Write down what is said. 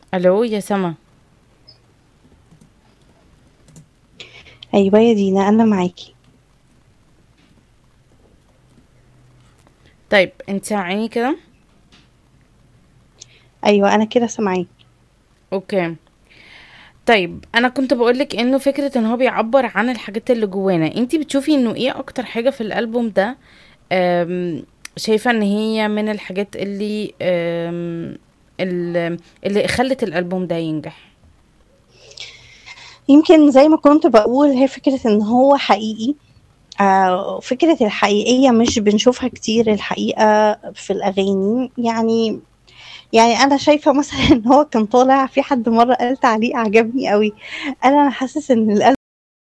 الو يا سما أيوه يا دينا أنا معاكِ. طيب انت سامعيني كده أيوه أنا كده سامعاكِ. اوكي طيب انا كنت بقولك انه فكرة ان هو بيعبر عن الحاجات اللي جوانا انتي بتشوفي انه ايه اكتر حاجة في الالبوم ده أم، شايفة ان هي من الحاجات اللي أم، اللي اللي خلت الالبوم ده ينجح يمكن زي ما كنت باقول هي فكرة إن هو حقيقي، آآ فكرة الحقيقية مش بنشوفها كتير الحقيقة في الأغاني، يعني يعني أنا شايفة مثلًا إن هو كان طالع في حد مرّة قال تعليق عجبني أوي، قال: "أنا حاسس إن الألبوم